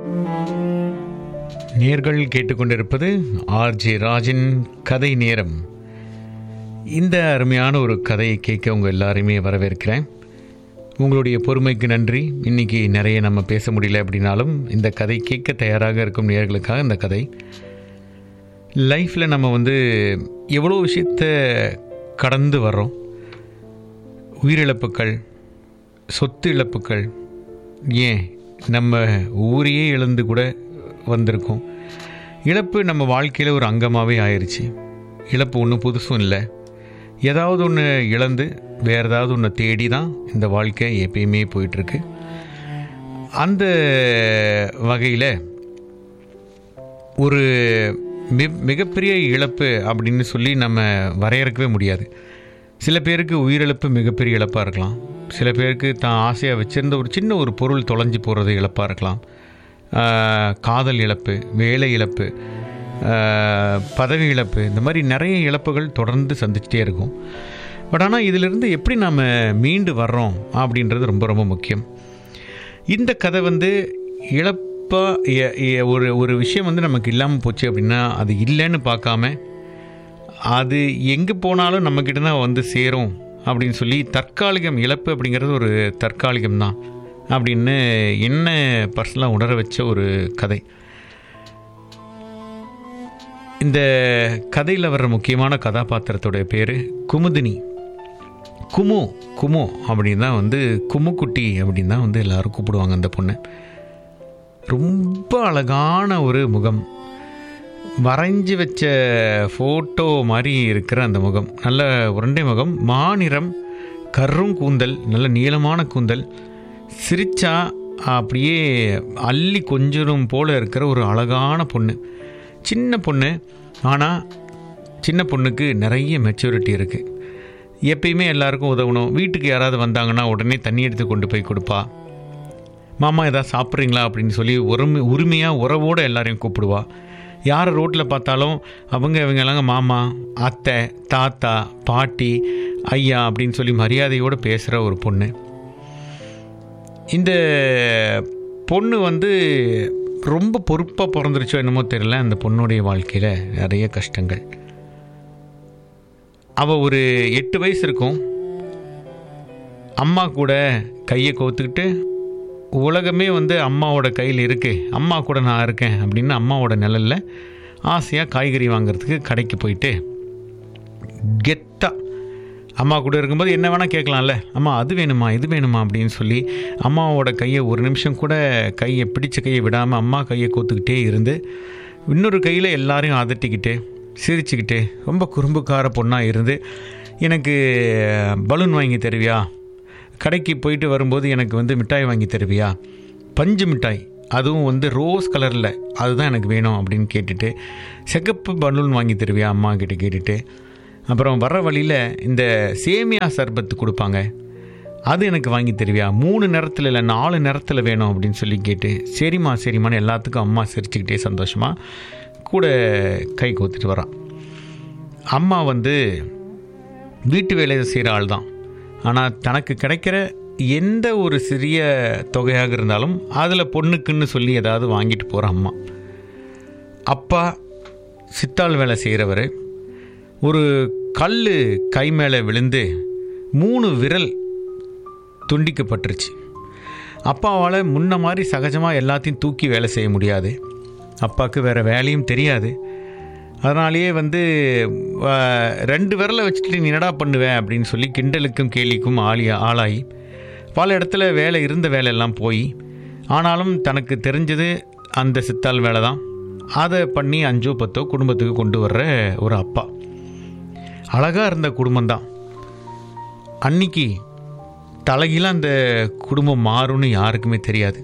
நேர்கள் கேட்டுக்கொண்டிருப்பது ஆர்ஜே ராஜின் கதை நேரம் இந்த அருமையான ஒரு கதையை கேட்க உங்கள் எல்லாரையுமே வரவேற்கிறேன் உங்களுடைய பொறுமைக்கு நன்றி இன்னைக்கு நிறைய நம்ம பேச முடியல அப்படின்னாலும் இந்த கதை கேட்க தயாராக இருக்கும் நேர்களுக்காக இந்த கதை லைஃப்பில் நம்ம வந்து எவ்வளோ விஷயத்த கடந்து வர்றோம் உயிரிழப்புகள் சொத்து இழப்புகள் ஏன் நம்ம ஊரையே இழந்து கூட வந்திருக்கோம் இழப்பு நம்ம வாழ்க்கையில் ஒரு அங்கமாகவே ஆயிடுச்சு இழப்பு ஒன்றும் புதுசும் இல்லை ஏதாவது ஒன்று இழந்து வேறு ஏதாவது ஒன்று தேடி தான் இந்த வாழ்க்கை எப்பயுமே போயிட்டுருக்கு அந்த வகையில் ஒரு மி மிகப்பெரிய இழப்பு அப்படின்னு சொல்லி நம்ம வரையறுக்கவே முடியாது சில பேருக்கு உயிரிழப்பு மிகப்பெரிய இழப்பாக இருக்கலாம் சில பேருக்கு தான் ஆசையாக வச்சுருந்த ஒரு சின்ன ஒரு பொருள் தொலைஞ்சு போகிறது இழப்பாக இருக்கலாம் ஆஹ் காதல் இழப்பு வேலை இழப்பு ஆஹ் பதவி இழப்பு இந்த மாதிரி நிறைய இழப்புகள் தொடர்ந்து சந்திச்சிட்டே இருக்கும் பட் ஆனால் இதிலிருந்து எப்படி நாம் மீண்டு வர்றோம் அப்படின்றது ரொம்ப ரொம்ப முக்கியம் இந்த கதை வந்து இழப்பாக ஒரு ஒரு விஷயம் வந்து நமக்கு இல்லாமல் போச்சு அப்படின்னா அது இல்லைன்னு பார்க்காம அது எங்கே போனாலும் நம்மக்கிட்ட தான் வந்து சேரும் அப்படின்னு சொல்லி தற்காலிகம் இழப்பு அப்படிங்கிறது ஒரு தற்காலிகம் தான் அப்படின்னு என்ன பர்சனலாக உணர வச்ச ஒரு கதை இந்த கதையில் வர்ற முக்கியமான கதாபாத்திரத்தோடைய பேர் குமுதினி குமு குமு அப்படின்னு தான் வந்து குமுக்குட்டி அப்படின்னு தான் வந்து எல்லாரும் கூப்பிடுவாங்க அந்த பொண்ணை ரொம்ப அழகான ஒரு முகம் வரைஞ்சி வச்ச ஃபோட்டோ மாதிரி இருக்கிற அந்த முகம் நல்ல உருண்டை முகம் மாநிறம் கரும் கூந்தல் நல்ல நீளமான கூந்தல் சிரிச்சா அப்படியே அள்ளி கொஞ்சரும் போல இருக்கிற ஒரு அழகான பொண்ணு சின்ன பொண்ணு ஆனால் சின்ன பொண்ணுக்கு நிறைய மெச்சூரிட்டி இருக்குது எப்பயுமே எல்லாருக்கும் உதவணும் வீட்டுக்கு யாராவது வந்தாங்கன்னா உடனே தண்ணி எடுத்து கொண்டு போய் கொடுப்பா மாமா எதாவது சாப்பிட்றீங்களா அப்படின்னு சொல்லி உரிமை உரிமையாக உறவோடு எல்லாரையும் கூப்பிடுவா யார் ரோட்டில் பார்த்தாலும் அவங்க இவங்கெல்லாம் மாமா அத்தை தாத்தா பாட்டி ஐயா அப்படின்னு சொல்லி மரியாதையோடு பேசுகிற ஒரு பொண்ணு இந்த பொண்ணு வந்து ரொம்ப பொறுப்பாக பிறந்துருச்சோ என்னமோ தெரியல அந்த பொண்ணுடைய வாழ்க்கையில் நிறைய கஷ்டங்கள் அவள் ஒரு எட்டு வயசு இருக்கும் அம்மா கூட கையை கோத்துக்கிட்டு உலகமே வந்து அம்மாவோட கையில் இருக்குது அம்மா கூட நான் இருக்கேன் அப்படின்னு அம்மாவோட நிழலில் ஆசையாக காய்கறி வாங்குறதுக்கு கடைக்கு போயிட்டு கெத்தா அம்மா கூட இருக்கும்போது என்ன வேணால் கேட்கலாம்ல அம்மா அது வேணுமா இது வேணுமா அப்படின்னு சொல்லி அம்மாவோட கையை ஒரு நிமிஷம் கூட கையை பிடிச்ச கையை விடாமல் அம்மா கையை கோத்துக்கிட்டே இருந்து இன்னொரு கையில் எல்லாரையும் அதட்டிக்கிட்டு சிரிச்சுக்கிட்டு ரொம்ப குறும்புக்கார பொண்ணாக இருந்து எனக்கு பலூன் வாங்கி தருவியா கடைக்கு போயிட்டு வரும்போது எனக்கு வந்து மிட்டாய் வாங்கி தருவியா பஞ்சு மிட்டாய் அதுவும் வந்து ரோஸ் கலரில் அதுதான் எனக்கு வேணும் அப்படின்னு கேட்டுட்டு சிகப்பு பலூன் வாங்கி தருவியா அம்மா கிட்ட கேட்டுட்டு அப்புறம் வர்ற வழியில் இந்த சேமியா சர்பத்து கொடுப்பாங்க அது எனக்கு வாங்கி தருவியா மூணு நேரத்தில் இல்லை நாலு நேரத்தில் வேணும் அப்படின்னு சொல்லி கேட்டு சரிம்மா சரிம்மான்னு எல்லாத்துக்கும் அம்மா சிரிச்சுக்கிட்டே சந்தோஷமாக கூட கை கோத்துட்டு வரான் அம்மா வந்து வீட்டு வேலையை செய்கிற ஆள் தான் ஆனால் தனக்கு கிடைக்கிற எந்த ஒரு சிறிய தொகையாக இருந்தாலும் அதில் பொண்ணுக்குன்னு சொல்லி ஏதாவது வாங்கிட்டு போகிற அம்மா அப்பா சித்தாள் வேலை செய்கிறவர் ஒரு கல் கை மேலே விழுந்து மூணு விரல் துண்டிக்கப்பட்டுருச்சு அப்பாவால் முன்ன மாதிரி சகஜமாக எல்லாத்தையும் தூக்கி வேலை செய்ய முடியாது அப்பாவுக்கு வேறு வேலையும் தெரியாது அதனாலேயே வந்து ஆஹ், ரெண்டு விரலை வச்சுட்டு நீ என்னடா பண்ணுவேன் அப்படின்னு சொல்லி கிண்டலுக்கும் கேலிக்கும் ஆளி ஆளாகி பல இடத்துல வேலை இருந்த வேலையெல்லாம் போய் ஆனாலும் தனக்கு தெரிஞ்சது அந்த சித்தாள் வேலை தான் அதை பண்ணி அஞ்சோ பத்தோ குடும்பத்துக்கு கொண்டு வர்ற ஒரு அப்பா அழகாக இருந்த குடும்பம்தான் அன்னைக்கு தலைகீழ அந்த குடும்பம் மாறும்னு யாருக்குமே தெரியாது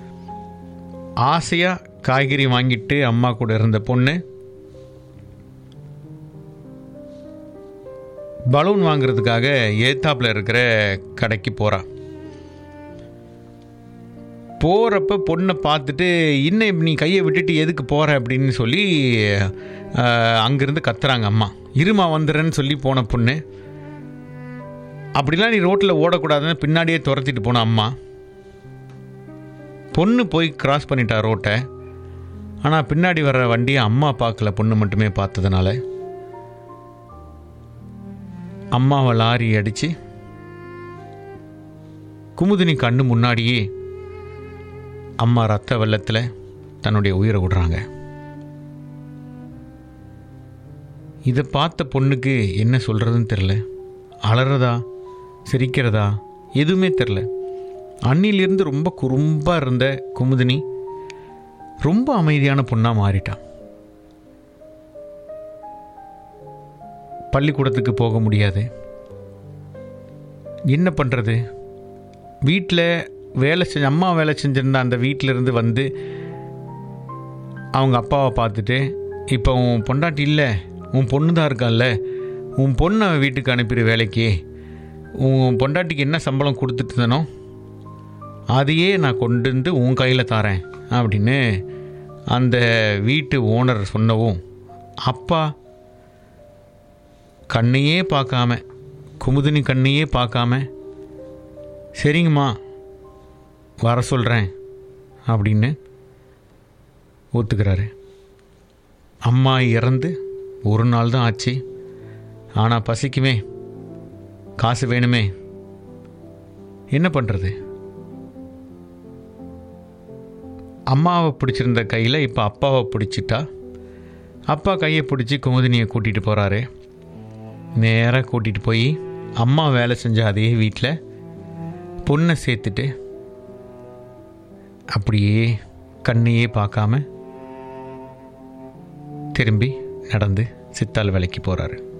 ஆசையாக காய்கறி வாங்கிட்டு அம்மா கூட இருந்த பொண்ணு பலூன் வாங்குறதுக்காக ஏத்தாப்பில் இருக்கிற கடைக்கு போகிறா போகிறப்ப பொண்ணை பார்த்துட்டு இன்னும் நீ கையை விட்டுட்டு எதுக்கு போகிற அப்படின்னு சொல்லி ஆஹ், அங்கேருந்து கத்துறாங்க அம்மா இருமா வந்துடுறேன்னு சொல்லி போன பொண்ணு அப்படிலாம் நீ ரோட்டில் ஓடக்கூடாதுன்னு பின்னாடியே துரத்திட்டு போன அம்மா பொண்ணு போய் கிராஸ் பண்ணிட்டா ரோட்டை ஆனால் பின்னாடி வர்ற வண்டியை அம்மா பார்க்கல பொண்ணு மட்டுமே பார்த்ததுனால அம்மாவை லாரி அடித்து குமுதினி கண்ணு முன்னாடியே அம்மா ரத்த வெள்ளத்தில் தன்னுடைய உயிரை விடுறாங்க இதை பார்த்த பொண்ணுக்கு என்ன சொல்கிறதுன்னு தெரில அலறதா சிரிக்கிறதா எதுவுமே தெரில அன்னிலிருந்து ரொம்ப குறும்பாக இருந்த குமுதினி ரொம்ப அமைதியான பொண்ணாக மாறிட்டான் பள்ளிக்கூடத்துக்கு போக முடியாது என்ன பண்ணுறது வீட்டில் வேலை செஞ்ச அம்மா வேலை செஞ்சிருந்த அந்த வீட்டிலேருந்து வந்து அவங்க அப்பாவை பார்த்துட்டு இப்போ உன் பொண்டாட்டி இல்லை உன் பொண்ணு தான் இருக்கால்ல உன் பொண்ணை வீட்டுக்கு அனுப்பிடு வேலைக்கு உன் பொண்டாட்டிக்கு என்ன சம்பளம் கொடுத்துட்டு இருந்தனோ அதையே நான் கொண்டு வந்து உன் கையில் தரேன் அப்படின்னு அந்த வீட்டு ஓனர் சொன்னவும் அப்பா கண்ணையே பார்க்காம குமுதினி கண்ணையே பார்க்காம சரிங்கம்மா வர சொல்கிறேன் அப்படின்னு ஒத்துக்கிறாரு அம்மா இறந்து ஒரு நாள் தான் ஆச்சு ஆனால் பசிக்குமே காசு வேணுமே என்ன பண்ணுறது அம்மாவை பிடிச்சிருந்த கையில் இப்போ அப்பாவை பிடிச்சிட்டா அப்பா கையை பிடிச்சி குமுதினியை கூட்டிகிட்டு போகிறாரு நேராக கூட்டிகிட்டு போய் அம்மா வேலை செஞ்ச அதே வீட்டில் பொண்ணை சேர்த்துட்டு அப்படியே கண்ணையே பார்க்காம திரும்பி நடந்து சித்தாள் வேலைக்கு போகிறாரு